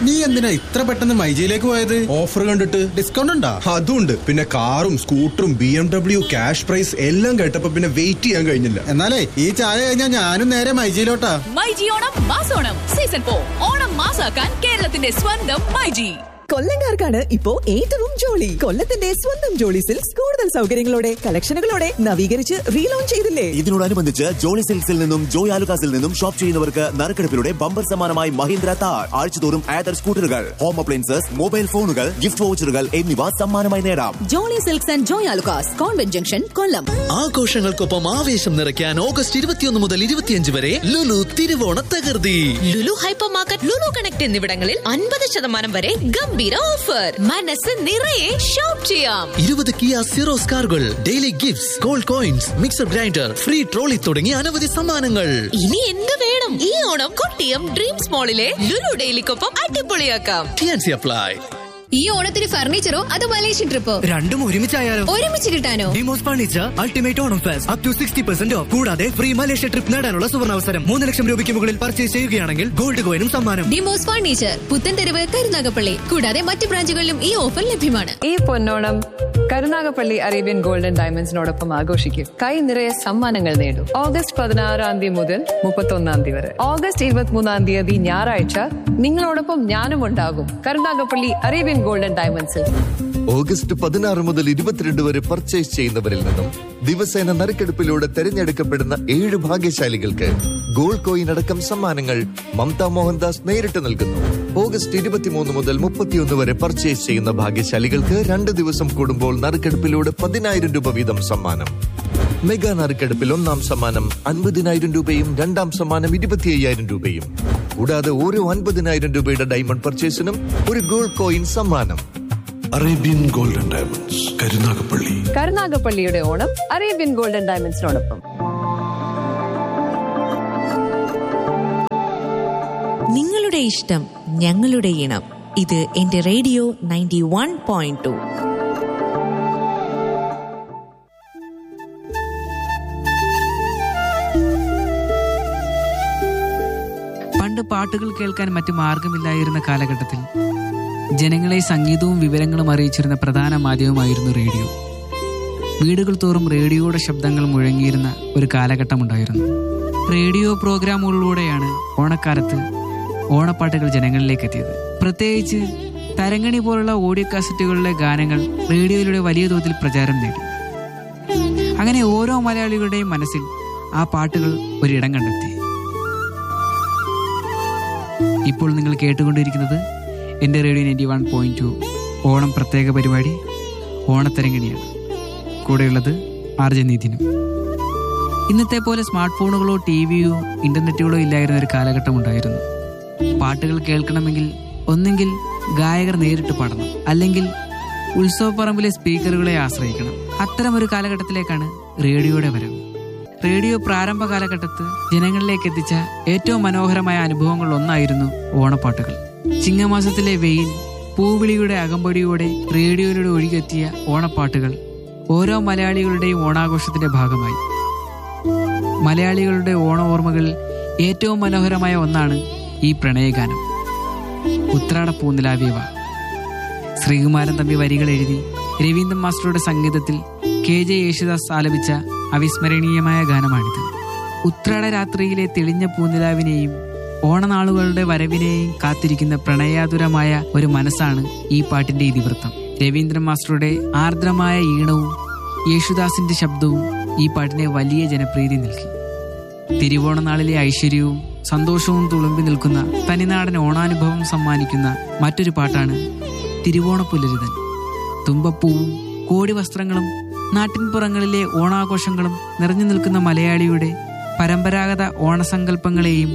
നീ എന്തിനാ ഇത്ര പെട്ടെന്ന് മൈജിയിലേക്ക് പോയത് ഓഫർ കണ്ടിട്ട് ഡിസ്കൗണ്ട് ഉണ്ടോ അതുണ്ട് പിന്നെ കാറും സ്കൂട്ടറും B M W cash prize എല്ലാം കേട്ടപ്പോ പിന്നെ വെയിറ്റ് ചെയ്യാൻ കഴിഞ്ഞില്ല എന്നാലേ ഈ ചായ കഴിഞ്ഞാൽ ഞാനും നേരെ മൈജിയിലോട്ടാ മൈജി ഓണം മാസോണം സീസൺ ഫോർ ഓണം മാസാക്കാൻ കേരളത്തിന്റെ സ്വന്തം മൈജി കൊല്ലങ്കാർക്കാണ് ഇപ്പോ ഏറ്റവും ജോളി കൊല്ലത്തിന്റെ സ്വന്തം ജോളി സിൽക്സ് കൂടുതൽ സൗകര്യങ്ങളോടെ കളക്ഷനുകളോടെ നവീകരിച്ച് റീലോഞ്ച് ചെയ്തില്ലേ ഇതിനോടനുബന്ധിച്ച് ജോളി സിൽക്സിൽ നിന്നും ജോയ് ആലുക്കാസിൽ നിന്നും ഷോപ്പ് ചെയ്യുന്നവർക്ക് നറുക്കെടുപ്പിലൂടെ ബമ്പർ സമ്മാനമായി മഹീന്ദ്ര താർ ആഴ്ചതോറും ആദർ സ്കൂട്ടറുകൾ ഹോം അപ്ലയൻസസ് മൊബൈൽ ഫോണുകൾ ഗിഫ്റ്റ് വൗച്ചറുകൾ എന്നിവ സമ്മാനമായി നേടാം Jolly silks and Joy Alukkas convent junction Kollam ആഘോഷങ്ങൾക്കൊപ്പം ആവേശം നിറയ്ക്കാൻ ഓഗസ്റ്റ് ഇരുപത്തിയൊന്ന് മുതൽ ഇരുപത്തിയഞ്ച് വരെ ലുലു തിരുവോണ തകർത്തി Lulu hyper market Lulu connect എന്നിവിടങ്ങളിൽ അൻപത് ശതമാനം വരെ ഗംഭീര ഓഫർ മനസ്സ് നിറയെ ഷോപ്പ് ചെയ്യാം ഇരുപത് കിയ സിറോസ് കാറുകൾ daily gifts gold coins mixer grinder free trolley തുടങ്ങിയ അനവധി സമ്മാനങ്ങൾ ഇനി എന്ത് വേണം ഈ ഓണം കൊട്ടിയം ഡ്രീംസ് മോളിലെ ലുലു ഡെയിലിക്കൊപ്പം അടിപൊളിയാക്കാം ടിയാൻസി അപ്ലൈ ഈ ഓണത്തിന് ഫർണിച്ചറോ അതോ മലേഷ്യൻ ട്രിപ്പോ രണ്ടും ഒരുമിച്ചായാലോ ഒരുമിച്ച് കിട്ടാനോ ഡിമോസ് furniture ultimate Onam fest up to sixty percent off കൂടാതെ ഫ്രീ മലേഷ്യ ട്രിപ്പ് നേടാനുള്ള സുവർണാവസരം മൂന്ന് ലക്ഷം രൂപയ്ക്ക് മുകളിൽ പർച്ചേസ് ചെയ്യുകയാണെങ്കിൽ ഗോൾഡ് കോയിനും സമ്മാനം ഡിമോസ് ഫർണിച്ചർ പുത്തൻതെരുവ് കരുനാഗപ്പള്ളി കൂടാതെ മറ്റ് ബ്രാഞ്ചുകളിലും ഈ ഓഫർ ലഭ്യമാണ് ഈ പൊന്നോണം കരുനാഗപ്പള്ളി അറേബ്യൻ ഗോൾഡൻ ഡയമണ്ട്സിനോടൊപ്പം ആഘോഷിക്കും കൈ നിറയെ സമ്മാനങ്ങൾ നേടും ഓഗസ്റ്റ് പതിനാറാം തീയതി മുതൽ മുപ്പത്തൊന്നാം തീയതി വരെ ഓഗസ്റ്റ് ഇരുപത്തിമൂന്നാം തീയതി ഞായറാഴ്ച നിങ്ങളോടൊപ്പം ഞാനും ഉണ്ടാകും കരുനാഗപ്പള്ളി അറേബ്യൻ ഗോൾഡൻ ഡയമണ്ട്സിൽ ഓഗസ്റ്റ് പതിനാറ് മുതൽ ഇരുപത്തിരണ്ട് വരെ പർച്ചേസ് ചെയ്യുന്നവരിൽ നിന്നും ദിവസേന നറുക്കെടുപ്പിലൂടെ തെരഞ്ഞെടുക്കപ്പെടുന്ന ഏഴ് ഭാഗ്യശാലികൾക്ക് ഗോൾഡ് കോയിൻ അടക്കം സമ്മാനങ്ങൾ മമത മോഹൻദാസ് നേരിട്ട് നൽകുന്നു ഓഗസ്റ്റ് ഇരുപത്തിമൂന്ന് മുതൽ മുപ്പത്തിയൊന്ന് വരെ പർച്ചേസ് ചെയ്യുന്ന ഭാഗ്യശാലികൾക്ക് രണ്ട് ദിവസം കൂടുമ്പോൾ നറുക്കെടുപ്പിലൂടെ പതിനായിരം രൂപ വീതം സമ്മാനം മെഗാ നറുക്കെടുപ്പിൽ ഒന്നാം സമ്മാനം അൻപതിനായിരം രൂപയും രണ്ടാം സമ്മാനം ഇരുപത്തി അയ്യായിരം രൂപയും കൂടാതെ ഓരോ അൻപതിനായിരം രൂപയുടെ ഡയമണ്ട് പർച്ചേസിനും ഒരു ഗോൾഡ് കോയിൻ സമ്മാനം അറേബ്യൻ ഗോൾഡൻ ഡയമണ്ട്സ് കരുനാഗപ്പള്ളി കരുനാഗപ്പള്ളിയുടെ ഓണം അറേബ്യൻ ഗോൾഡൻ ഡയമണ്ട്സിനോടൊപ്പം നിങ്ങളുടെ ഇഷ്ടം ഞങ്ങളുടെ ഇണം ഇത് എന്റെ radio ninety one point two പണ്ട് പാട്ടുകൾ കേൾക്കാൻ മറ്റു മാർഗമില്ലായിരുന്ന കാലഘട്ടത്തിൽ ജനങ്ങളെ സംഗീതവും വിവരങ്ങളും അറിയിച്ചിരുന്ന പ്രധാന മാധ്യമമായിരുന്നു റേഡിയോ വീടുകൾ തോറും റേഡിയോയുടെ ശബ്ദങ്ങൾ മുഴങ്ങിയിരുന്ന ഒരു കാലഘട്ടമുണ്ടായിരുന്നു റേഡിയോ പ്രോഗ്രാമുകളിലൂടെയാണ് ഓണക്കാലത്ത് ഓണപ്പാട്ടുകൾ ജനങ്ങളിലേക്ക് എത്തിയത് പ്രത്യേകിച്ച് തരങ്ങണി പോലുള്ള ഓഡിയോ കാസറ്റുകളിലെ ഗാനങ്ങൾ റേഡിയോയിലൂടെ വലിയ തോതിൽ പ്രചാരം നേടി അങ്ങനെ ഓരോ മലയാളികളുടെയും മനസ്സിൽ ആ പാട്ടുകൾ ഒരിടം കണ്ടെത്തി ഇപ്പോൾ നിങ്ങൾ കേട്ടുകൊണ്ടിരിക്കുന്നത് എൻ്റെ radio ninety one point two Onam പ്രത്യേക പരിപാടി ഓണത്തരങ്ങിണിയാണ് കൂടെയുള്ളത് ആർജനീതിനും ഇന്നത്തെ പോലെ സ്മാർട്ട് ഫോണുകളോ ടി വിയോ ഇന്റർനെറ്റുകളോ ഇല്ലായിരുന്ന ഒരു കാലഘട്ടം ഉണ്ടായിരുന്നു പാട്ടുകൾ കേൾക്കണമെങ്കിൽ ഒന്നെങ്കിൽ ഗായകർ നേരിട്ട് പാടണം അല്ലെങ്കിൽ ഉത്സവപ്പറമ്പിലെ സ്പീക്കറുകളെ ആശ്രയിക്കണം അത്തരമൊരു കാലഘട്ടത്തിലേക്കാണ് റേഡിയോയുടെ വരവ് റേഡിയോ പ്രാരംഭ കാലഘട്ടത്ത് ജനങ്ങളിലേക്ക് എത്തിച്ച ഏറ്റവും മനോഹരമായ അനുഭവങ്ങളിൽ ഒന്നായിരുന്നു ഓണപ്പാട്ടുകൾ ചിങ്ങമാസത്തിലെ വെയിൽ പൂവിളിയുടെ അകമ്പടിയോടെ റേഡിയോയിലൂടെ ഒഴുകിയെത്തിയ ഓണപ്പാട്ടുകൾ ഓരോ മലയാളികളുടെയും ഓണാഘോഷത്തിന്റെ ഭാഗമായി മലയാളികളുടെ ഓണ ഓർമ്മകളിൽ ഏറ്റവും മനോഹരമായ ഒന്നാണ് ഈ പ്രണയഗാനം ഉത്രാട പൂനിലാവിയവ ശ്രീകുമാരൻ തമ്പി വരികൾ എഴുതി രവീന്ദ്രൻ മാസ്റ്ററുടെ സംഗീതത്തിൽ കെ ജെ യേശുദാസ് ആലപിച്ച അവിസ്മരണീയമായ ഗാനമാണിത് ഉത്രാട രാത്രിയിലെ തെളിഞ്ഞ പൂനിലാവിനെയും ഓണനാളുകളുടെ വരവിനെയും കാത്തിരിക്കുന്ന പ്രണയാതുരമായ ഒരു മനസ്സാണ് ഈ പാട്ടിന്റെ ഇതിവൃത്തം രവീന്ദ്രൻ മാസ്റ്ററുടെ ആർദ്രമായ ഈണവും യേശുദാസിന്റെ ശബ്ദവും ഈ പാട്ടിനെ വലിയ ജനപ്രീതി നൽകി തിരുവോണനാളിലെ ഐശ്വര്യവും സന്തോഷവും തുളുമ്പി നിൽക്കുന്ന തനിനാടൻ ഓണാനുഭവം സമ്മാനിക്കുന്ന മറ്റൊരു പാട്ടാണ് തിരുവോണപ്പുലരിതൻ തുമ്പപ്പൂവും കോടി വസ്ത്രങ്ങളും നാട്ടിൻപുറങ്ങളിലെ ഓണാഘോഷങ്ങളും നിറഞ്ഞു നിൽക്കുന്ന മലയാളിയുടെ പരമ്പരാഗത ഓണസങ്കല്പങ്ങളെയും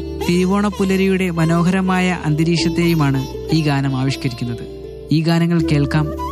തിരുവോണപ്പുലരിയുടെ മനോഹരമായ അന്തരീക്ഷത്തെയുമാണ് ഈ ഗാനം ആവിഷ്കരിക്കുന്നത് ഈ ഗാനങ്ങൾ കേൾക്കാം